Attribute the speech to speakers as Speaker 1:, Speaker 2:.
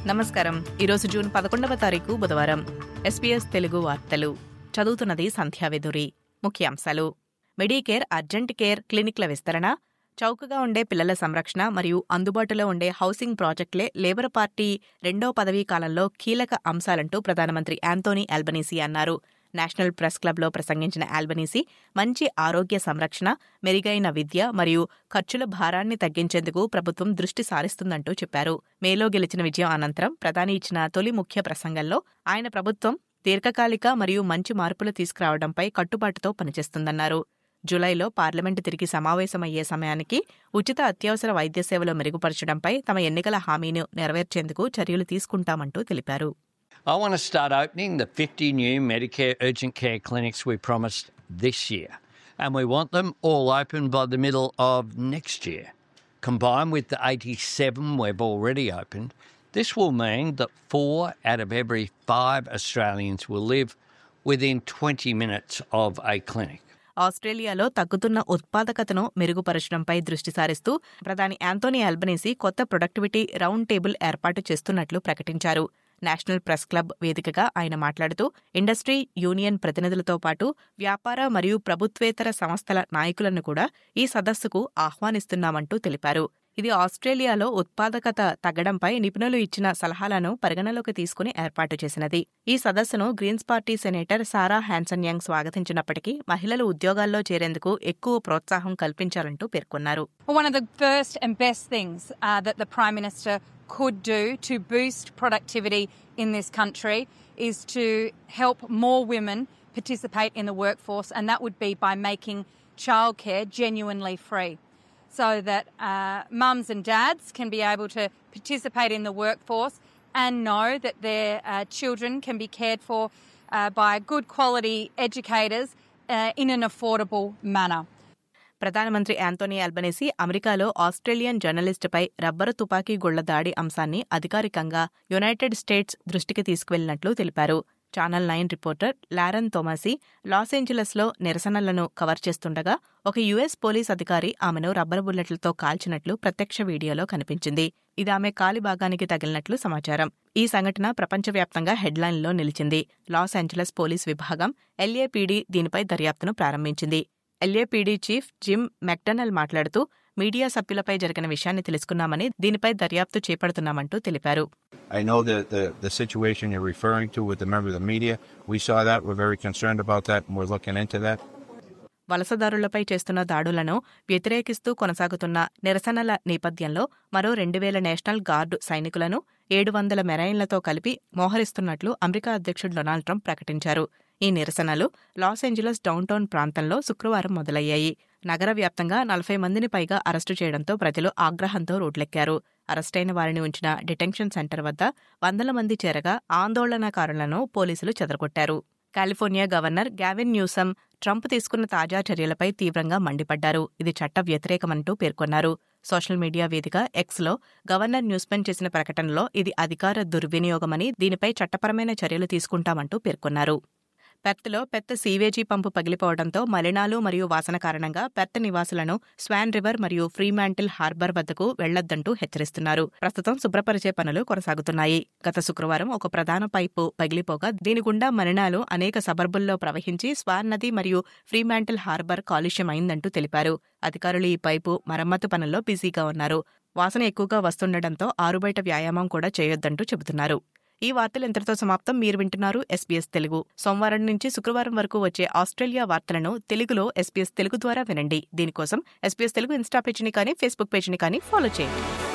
Speaker 1: నమస్కారం ఈరోజు జూన్ పదకొండవ తారీఖు బుధవారం ఎస్పీఎస్ తెలుగు వార్తలు చదువుతున్నది సంధ్యావిధురి ముఖ్యాంశాలు మెడికేర్ అర్జెంట్ కేర్ క్లినిక్ల విస్తరణ చౌకగా ఉండే పిల్లల సంరక్షణ మరియు అందుబాటులో ఉండే హౌసింగ్ ప్రాజెక్టులే లేబర్ పార్టీ రెండో పదవీ కాలంలో కీలక అంశాలంటూ ప్రధానమంత్రి యాంతోనీ ఆల్బనీసీ అన్నారు నేషనల్ ప్రెస్ క్లబ్లో ప్రసంగించిన ఆల్బనీసీ మంచి ఆరోగ్య సంరక్షణ మెరుగైన విద్య మరియు ఖర్చుల భారాన్ని తగ్గించేందుకు ప్రభుత్వం దృష్టి సారిస్తుందంటూ చెప్పారు మేలో గెలిచిన విజయం అనంతరం ప్రధాని ఇచ్చిన తొలి ముఖ్య ప్రసంగంలో ఆయన ప్రభుత్వం దీర్ఘకాలిక మరియు మంచి మార్పులు తీసుకురావడంపై కట్టుబాటుతో పనిచేస్తుందన్నారు జులైలో పార్లమెంటు తిరిగి సమావేశమయ్యే సమయానికి ఉచిత అత్యవసర వైద్య సేవలు మెరుగుపరచడంపై తమ ఎన్నికల హామీని నెరవేర్చేందుకు చర్యలు తీసుకుంటామంటూ తెలిపారు
Speaker 2: I want to start opening the 50 new Medicare urgent care clinics we promised this year, and we want them all open by the middle of next year. Combined with the 87 we've already opened, this will mean that four out of every five Australians will live within 20 minutes of a clinic.
Speaker 1: ఆస్ట్రేలియాలో తగ్గుతున్న ఉత్పాదకతను మెరుగుపరచడంపై దృష్టి సారిస్తూ ప్రధాని Anthony Albanese కొత్త productivity round table ఏర్పాటు చేస్తున్నట్లు ప్రకటించారు నేషనల్ ప్రెస్ క్లబ్ వేదికగా ఆయన మాట్లాడుతూ ఇండస్ట్రీ యూనియన్ ప్రతినిధులతో పాటు వ్యాపార మరియు ప్రభుత్వేతర సంస్థల నాయకులను కూడా ఈ సదస్సుకు ఆహ్వానిస్తున్నామంటూ తెలిపారు ఇది ఆస్ట్రేలియాలో ఉత్పాదకత తగ్గడంపై నిపుణులు ఇచ్చిన సలహాలను పరిగణలోకి తీసుకుని ఏర్పాటు చేసినది ఈ సదస్సును Greens party senator Sarah Hanson Young స్వాగతించినప్పటికీ మహిళలు ఉద్యోగాల్లో చేరేందుకు ఎక్కువ ప్రోత్సాహం కల్పించాలంటూ పేర్కొన్నారు
Speaker 3: Well, one of the first and best things uh, that the Prime Minister could do to boost productivity in this country is to help more women participate in the workforce, and that would be by making childcare genuinely free. So that uh, mums and dads can be able to participate in the workforce and know that their uh, children can be cared for uh, by good quality educators uh, in an affordable manner.
Speaker 1: ప్రధానమంత్రి Anthony Albanese అమెరికాలో Australian జర్నలిస్టుపై rubber తుపాకీ గుళ్ల దాడి అంశాన్ని అధికారికంగా United states దృష్టికి తీసుకువెళ్లినట్లు తెలిపారు channel nine reporter Lauren Tomasi Los ఏంజలస్లో నిరసనలను కవర్ చేస్తుండగా ఒక యుఎస్ పోలీస్ అధికారి ఆమెను రబ్బరు బుల్లెట్లతో కాల్చినట్లు ప్రత్యక్ష వీడియోలో కనిపించింది ఇది ఆమె కాలి భాగానికి తగిలినట్లు సమాచారం ఈ సంఘటన ప్రపంచవ్యాప్తంగా హెడ్లైన్లో నిలిచింది లాస్ ఏంజలస్ పోలీస్ విభాగం ఎల్ఏపీడీ దీనిపై దర్యాప్తును ప్రారంభించింది ఎల్ఏపీడీ చీఫ్ జిమ్ మెక్డనల్ మాట్లాడుతూ మీడియా సభ్యులపై జరిగిన విషయాన్ని తెలుసుకున్నామని దీనిపై దర్యాప్తు చేపడుతున్నామంటూ తెలిపారు
Speaker 4: I know that the, the situation you're referring to with the member of the media, we saw that. We're very concerned about that, and we're looking into that.
Speaker 1: వలసదారులపై చేస్తున్న దాడులను వ్యతిరేకిస్తూ కొనసాగుతున్న నిరసనల నేపథ్యంలో మరో రెండు వేల నేషనల్ గార్డు సైనికులను ఏడు వందల మెరైన్లతో కలిపి మోహరిస్తున్నట్లు అమెరికా అధ్యక్షుడు డొనాల్డ్ ట్రంప్ ప్రకటించారు ఈ నిరసనలు లాస్ ఏంజలస్ డౌన్టౌన్ ప్రాంతంలో శుక్రవారం మొదలయ్యాయి నగర వ్యాప్తంగా నలభై మందిని పైగా అరెస్టు చేయడంతో ప్రజలు ఆగ్రహంతో రోడ్లెక్కారు అరెస్టైన వారిని ఉంచిన డిటెన్షన్ సెంటర్ వద్ద వందల మంది చేరగా ఆందోళనకారులను పోలీసులు చెదరగొట్టారు California governor Gavin Newsom Trump తీసుకున్న తాజా చర్యలపై తీవ్రంగా మండిపడ్డారు ఇది చట్ట వ్యతిరేకమంటూ పేర్కొన్నారు సోషల్ మీడియా వేదిక ఎక్స్లో గవర్నర్ న్యూస్మెన్ చేసిన ప్రకటనలో ఇది అధికార దుర్వినియోగమని దీనిపై చట్టపరమైన చర్యలు తీసుకుంటామంటూ పేర్కొన్నారు పెర్త్లో పెద్ద సీవేజీ పంపు పగిలిపోవడంతో మలినాలు మరియు వాసన కారణంగా పెర్త్ నివాసులను స్వాన్ రివర్ మరియు ఫ్రీమాంటిల్ హార్బర్ వద్దకు వెళ్లొద్దంటూ హెచ్చరిస్తున్నారు ప్రస్తుతం శుభ్రపరిచే పనులు కొనసాగుతున్నాయి గత శుక్రవారం ఒక ప్రధాన పైపు పగిలిపోగా దీని గుండా మలినాలు అనేక సబర్బుల్లో ప్రవహించి స్వాన్ నది మరియు ఫ్రీమాంటిల్ హార్బర్ కాలుష్యమైందంటూ తెలిపారు అధికారులు ఈ పైపు మరమ్మతు పనుల్లో బిజీగా ఉన్నారు వాసన ఎక్కువగా వస్తుండటంతో ఆరుబయట వ్యాయామం కూడా చేయొద్దంటూ చెబుతున్నారు ఈ వార్తలు ఇంతటితో సమాప్తం మీరు వింటున్నారు ఎస్బీఎస్ తెలుగు సోమవారం నుంచి శుక్రవారం వరకు వచ్చే ఆస్ట్రేలియా వార్తలను తెలుగులో ఎస్బీఎస్ తెలుగు ద్వారా వినండి దీనికోసం ఎస్బీఎస్ తెలుగు ఇన్స్టా పేజీని కానీ ఫేస్బుక్ పేజీని కానీ ఫాలో చేయండి